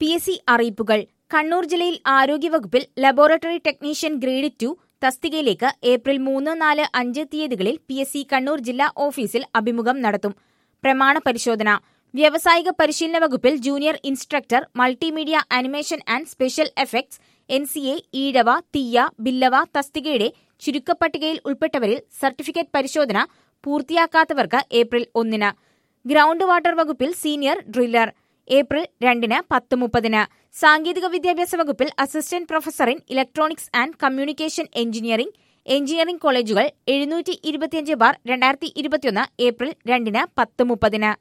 P S C അറിയിപ്പുകൾ കണ്ണൂർ ജില്ലയിൽ ആരോഗ്യവകുപ്പിൽ ലബോറട്ടറി ടെക്നീഷ്യൻ ഗ്രേഡ് ടു തസ്തികയിലേക്ക് ഏപ്രിൽ മൂന്ന് നാല് അഞ്ച് തീയതികളിൽ പി എസ് സി കണ്ണൂർ ജില്ലാ ഓഫീസിൽ അഭിമുഖം നടത്തും പ്രമാണ പരിശോധന വ്യാവസായിക പരിശീലന വകുപ്പിൽ junior instructor multimedia animation and special effects N C A Ezhava Thiyya Billava തസ്തികയുടെ ചുരുക്കപ്പട്ടികയിൽ ഉൾപ്പെട്ടവരിൽ സർട്ടിഫിക്കറ്റ് പരിശോധന പൂർത്തിയാക്കാത്തവർക്ക് ഏപ്രിൽ ഒന്നിന് ഗ്രൗണ്ട് വാട്ടർ വകുപ്പിൽ സീനിയർ ഡ്രില്ലർ ഏപ്രിൽ രണ്ടിന് പത്ത് മുപ്പതിന് സാങ്കേതിക വിദ്യാഭ്യാസ വകുപ്പിൽ assistant professor in electronics and communication engineering engineering കോളേജുകൾ എഴുന്നൂറ്റി ഇരുപത്തിയഞ്ച് ബാർ രണ്ടായിരത്തി ഇരുപത്തിയൊന്ന് ഏപ്രിൽ രണ്ടിന് പത്ത് മുപ്പതിന്